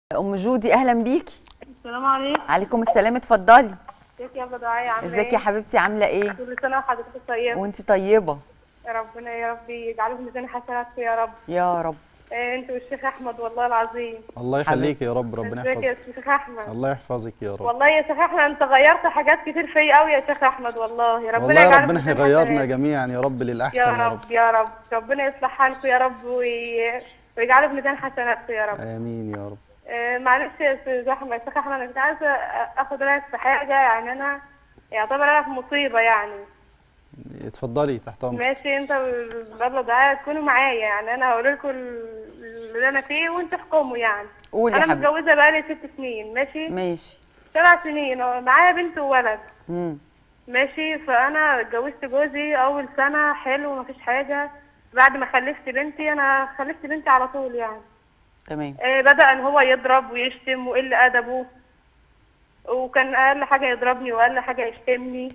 ام جودي اهلا بيكي السلام عليكم عليكم السلام اتفضلي ازيك يا بدعية عاملة ازيك يا حبيبتي عامله ايه كل سنة وحضرتك طيبة وانت طيبه يا ربنا يا رب يجعله في ميزان حسناتكم يا رب يا رب آه، انت والشيخ احمد والله العظيم الله يخليك يا رب ربنا ازيك يا يحفظك شيخ احمد الله يحفظك يا رب والله يا شيخ احمد انت غيرت حاجات كتير فيا قوي يا شيخ احمد والله ربنا والله يجعله في ربنا ميزان هيغيرنا حسناتك. جميعا يا رب للأحسن يا يا رب رب يا رب ربنا يصلح حالكم يا رب وي... ويجعله في ميزان حسناتكم يا رب آمين يا رب آه، معلش يا استاذ احمد يا شيخ احمد انا كنت عايزه اخد رايك في حاجه يعني انا يعتبر انا في مصيبه يعني اتفضلي تحت أمرك ماشي انت والابله دعاء تكونوا معايا يعني انا هقول لكم اللي انا فيه وانتوا احكموا يعني قولي يا انا حبيبتي متجوزه بقالي ست سنين ماشي ماشي سبع سنين اه، معايا بنت وولد امم ماشي فانا اتجوزت جوزي اول سنه حلو مفيش حاجه بعد ما خلفت بنتي انا خلفت بنتي على طول يعني تمام آه، بدأ ان هو يضرب ويشتم وقل ادبه وكان اقل حاجه يضربني واقل حاجه يشتمني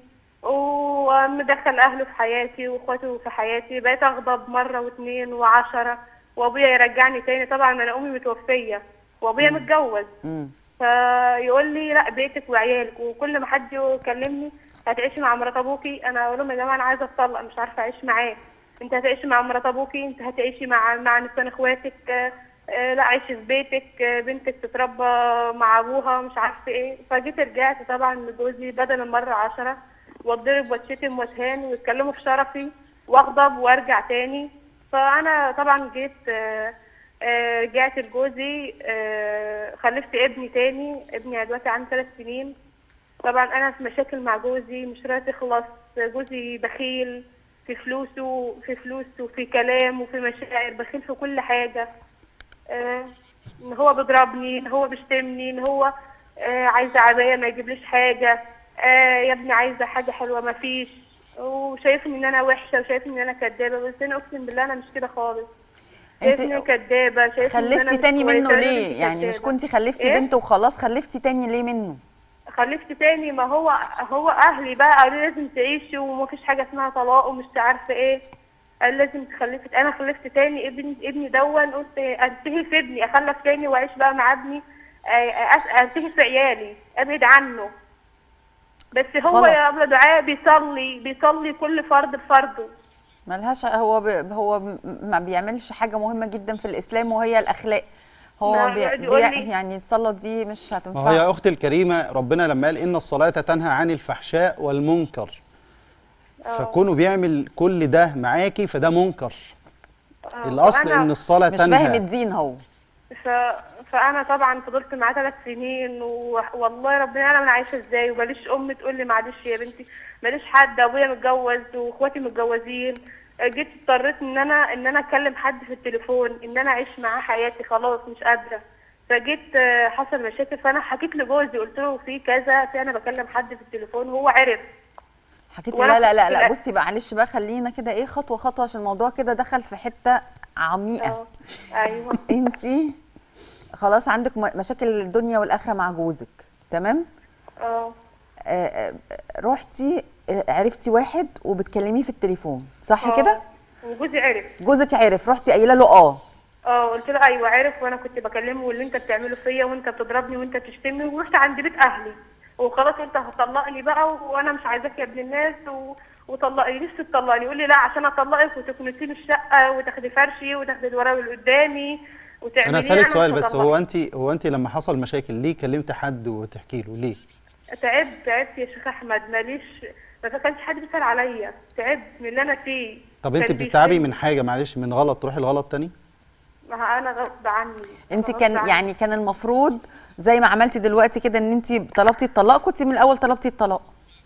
ومدخل اهله في حياتي واخواته في حياتي بقيت اغضب مره واتنين وعشرة وابويا يرجعني تاني طبعا انا امي متوفيه وابويا متجوز امم فيقول لي لا بيتك وعيالك وكل ما حد يكلمني هتعيشي مع مرات ابوكي انا اقول لهم يا جماعه انا عايزه اتطلق مش عارفه اعيش معاه انت هتعيشي مع مرات ابوكي انت هتعيشي مع مع نسوان اخواتك آه، آه، لا عيشي في بيتك آه، بنتك تتربى مع ابوها مش عارفه ايه فجيت رجعت طبعا لجوزي بدل المره عشرة واتضرب واتشتم واتهان ويتكلموا في شرفي واغضب وارجع تاني فانا طبعا جيت آه، آه، رجعت لجوزي آه، خلفت ابني تاني ابني دلوقتي عنده ثلاث سنين طبعا انا في مشاكل مع جوزي مش راضي تخلص جوزي بخيل في فلوسه في فلوسه في كلام وفي مشاعر بخيل في كل حاجه آه، ان هو بيضربني ان هو بيشتمني ان هو آه، عايزه عبايه ما يجيبليش حاجه آه، يا ابني عايزه حاجه حلوه ما فيش وشايفني ان انا وحشه وشايفني ان انا كدابه بس انا اقسم بالله انا مش كده خالص انت شايفني كدابه شايفني إن أنا خلفتي مش تاني كويسة، منه أنا ليه بنتي يعني مش كدابة. كنتي خلفتي إيه؟ بنت وخلاص خلفتي تاني ليه منه خلفت تاني ما هو هو اهلي بقى قالوا لي لازم تعيشي ومفيش حاجه اسمها طلاق ومش عارفه ايه قال لازم تخلفي انا خلفت تاني ابني ابني دون قلت انتهي في ابني اخلف تاني واعيش بقى مع ابني آه، أس- انتهي في عيالي ابعد عنه بس هو غلط. يا ابله دعاء بيصلي بيصلي كل فرد بفرضه ملهاش هو ب... هو ب... ما بيعملش حاجه مهمه جدا في الاسلام وهي الاخلاق هو ما بي... يقعد بي... يقول لي- يعني الصلاه دي مش ما هتنفع هو يا أختي الكريمة ربنا لما قال إن الصلاة تنهى عن الفحشاء والمنكر فكونه بيعمل كل ده معاكي فده منكر آه، الأصل وأنا- إن الصلاة مش فاهم تنهى الدين هو ف... فانا طبعا فضلت معاه ثلاث سنين و... والله ربنا انا انا عايشه ازاي وماليش ام تقول لي معلش يا بنتي ماليش حد ابويا متجوز واخواتي متجوزين جيت اضطريت ان انا ان انا اكلم حد في التليفون ان انا اعيش معاه حياتي خلاص مش قادره فجيت آه، حصل مشاكل فانا حكيت لجوزي قلت له في كذا في انا بكلم حد في التليفون وهو عرف حكيتي وأنا لا لا لا كنت لا لا. بصي بقى معلش بقى خلينا كده ايه خطوه خطوه عشان الموضوع كده دخل في حته عميقه اه ايوه انتي خلاص عندك م- مشاكل الدنيا والاخره مع جوزك تمام اه آه، آه، رحتي آه، عرفتي واحد وبتكلميه في التليفون صح آه. كده وجوزي عرف جوزك عرف رحتي قايله له اه اه قلت له ايوه عارف وانا كنت بكلمه واللي انت بتعمله فيا وانت بتضربني وانت بتشتمني ورحت عند بيت اهلي وخلاص انت هتطلقني بقى وانا مش عايزاك يا ابن الناس و... وطلقني نفسي تطلقني يقول لي لا عشان اطلقك وتكنسي لي الشقه وتاخدي فرشي وتاخدي الوراوي اللي قدامي وتعملي أنا لي، أسألك مش سؤال بس هطلقك. هو أنت هو أنت لما حصل مشاكل ليه كلمت حد وتحكي له ليه؟ تعبت تعبت يا شيخ احمد ماليش ما كانش حد بيسال عليا تعبت من اللي انا فيه طب أنت كان بتتعبي بيشتمني. من حاجة معلش من غلط تروحي الغلط تاني؟ ما هو انا غصب عني انت أنا كان غصب عني. يعني كان المفروض زي ما عملتي دلوقتي كده ان انت طلبتي الطلاق كنت من الاول طلبتي الطلاق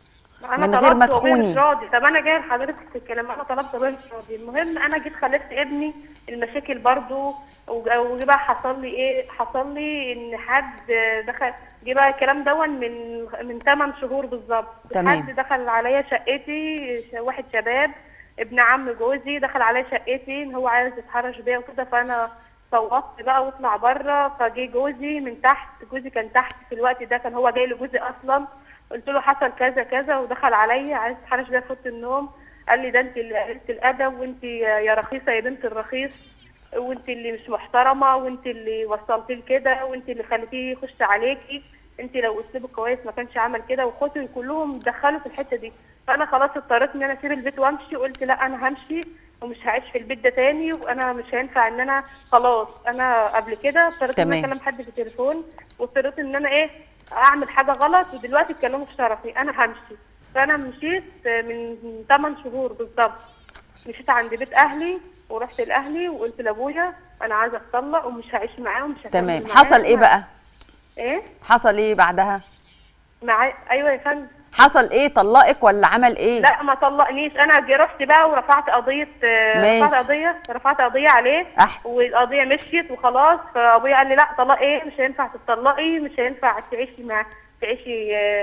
أنا من غير ما طلبت وأبويا تخوني. مش راضي طب انا جايه لحضرتك في الكلام انا طلبت وأبويا مش راضي المهم انا جيت خلفت ابني المشاكل برضو وج- وجي بقى حصل لي ايه حصل لي ان حد دخل جه بقى الكلام دون من من 8 شهور بالظبط تمام. حد دخل عليا شقتي ش- واحد شباب ابن عم جوزي دخل عليا شقتي ان هو عايز يتحرش بيا وكده فانا صوتت بقى واطلع بره فجه جوزي من تحت جوزي كان تحت في الوقت ده كان هو جاي لجوزي اصلا قلت له حصل كذا كذا ودخل عليا عايز يتحرش بيا في اوضه النوم قال لي ده انت اللي قلت الادب وانت يا رخيصه يا بنت الرخيص وانت اللي مش محترمه وانت اللي وصلتيه لكده وانت اللي خليتيه يخش عليكي انت لو اسلوبك كويس ما كانش عمل كده واخواتي كلهم دخلوا في الحته دي فانا خلاص اضطريت ان انا اسيب البيت وامشي قلت لا انا همشي ومش هعيش في البيت ده تاني وانا مش هينفع ان انا خلاص انا قبل كده اضطريت ان انا تمام. اكلم حد في التليفون واضطريت ان انا ايه اعمل حاجه غلط ودلوقتي اتكلموا في شرفي انا همشي فانا مشيت من 8 شهور بالظبط مشيت عند بيت اهلي ورحت لاهلي وقلت لابويا انا عايزه اتطلق ومش هعيش معاه ومش هكمل تمام معاه. حصل ايه بقى ايه حصل ايه بعدها معايا ايوه يا فندم حصل ايه طلقك ولا عمل ايه لا ما طلقنيش انا جي رحت بقى ورفعت قضيه آه، ماشي. رفعت قضيه رفعت قضيه عليه أحسن. والقضيه مشيت وخلاص فابويا قال لي لا طلاق ايه مش هينفع تطلقي مش هينفع تعيشي مع تعيشي آه،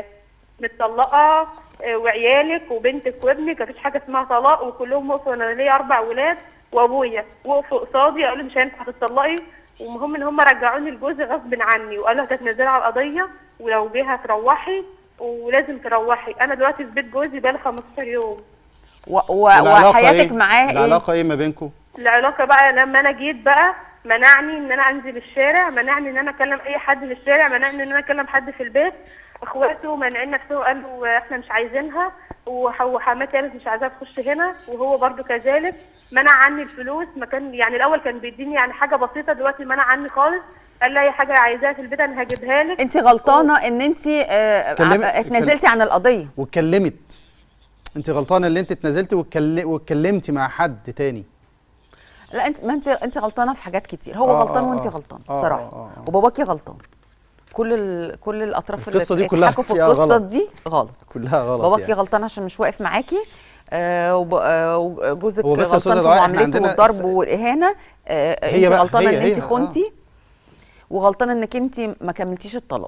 متطلقه آه، وعيالك وبنتك وابنك مفيش حاجه اسمها طلاق وكلهم وقفوا انا ليا اربع ولاد وابويا وقفوا قصادي قالوا لي مش هينفع تطلقي والمهم ان هم رجعوني لجوزي غصب عني وقالوا هتتنزلي على القضيه ولو جه هتروحي ولازم تروحي انا دلوقتي في بيت جوزي بقالي 15 يوم و... و... العلاقة وحياتك إيه؟ معاه ايه العلاقه ايه ما بينكم العلاقه بقى لما انا جيت بقى منعني ان انا انزل الشارع منعني ان انا اكلم اي حد من الشارع منعني ان انا اكلم حد في البيت اخواته مانعين نفسهم قالوا احنا مش عايزينها وح- وحماتي قالت مش عايزاها تخش هنا وهو برضو كذلك منع عني الفلوس ما كان يعني الاول كان بيديني يعني حاجه بسيطه دلوقتي منع عني خالص قال لي اي حاجه عايزاها في البيت انا هجيبها لك انت غلطانه ان انت آه كلمي- ع- اتنازلتي عن القضيه واتكلمت انت غلطانه اللي انت اتنازلتي واتكل- واتكلمتي مع حد تاني لا انت ما انت انت غلطانه في حاجات كتير هو آه، غلطان آه، وانت آه. غلطان آه، بصراحه آه، آه. وباباكي غلطان كل ال... كل الاطراف القصة اللي دي كلها اتحكوا في فيها القصه غلط. دي غلط كلها غلط باباكي يعني. غلطان عشان مش واقف معاكي آه وب... آه وجوزك هو بس يا أستاذة غلطان في دعاء، إحنا معاملته عندنا والضرب ف- والاهانه آه هي انت بقى- غلطانه هي- ان هي، انت آه. خنتي وغلطانه انك انت ما كملتيش الطلاق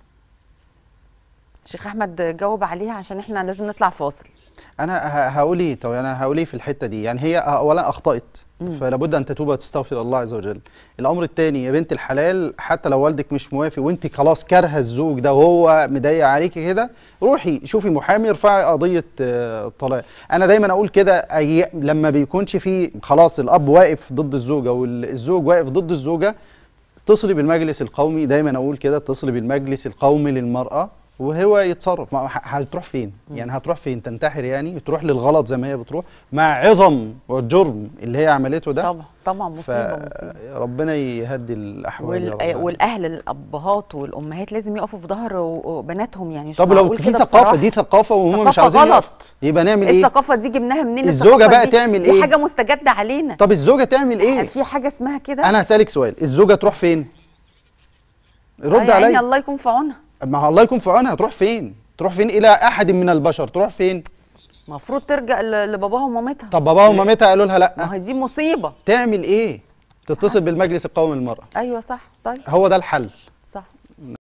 شيخ احمد جاوب عليها عشان احنا لازم نطلع فاصل انا ه- هقول ايه طب انا هقول ايه في الحته دي يعني هي اولا اخطات فلا بد ان تتوب وتستغفر الله عز وجل الامر الثاني يا بنت الحلال حتى لو والدك مش موافق وانت خلاص كارهه الزوج ده وهو مضايق عليكي كده روحي شوفي محامي ارفعي قضيه آه، الطلاق انا دايما اقول كده أي لما بيكونش في خلاص الاب واقف ضد الزوجه والزوج واقف ضد الزوجه اتصلي بالمجلس القومي دايما اقول كده اتصلي بالمجلس القومي للمراه وهو يتصرف ما ه- هتروح فين يعني هتروح فين تنتحر يعني تروح للغلط زي ما هي بتروح مع عظم والجرم اللي هي عملته ده طبعا طبعا مصيبه مصيبه فربنا يهدي الاحوال يا رب وال... العالمين. والاهل الابهات والامهات لازم يقفوا في ظهر و- بناتهم يعني مش طب لو معقول في كده ثقافه بصراحة. دي ثقافه وهم مش ثقافة عاوزين غلط. يقفوا. يبقى نعمل ايه الثقافه دي جبناها منين الزوجة الثقافة بقى دي؟ تعمل دي إيه؟ حاجه مستجده علينا طب الزوجه تعمل ايه هل في حاجه اسمها كده انا هسالك سؤال الزوجه تروح فين رد آه يا عيني عليا الله يكون في عونها ما هو الله يكون في عونها تروح فين تروح فين الى احد من البشر تروح فين المفروض ترجع ل- لباباها ومامتها طب باباها ومامتها قالوا لها لا ما هي دي مصيبه تعمل ايه تتصل بالمجلس القومي للمرأة ايوه صح طيب هو ده الحل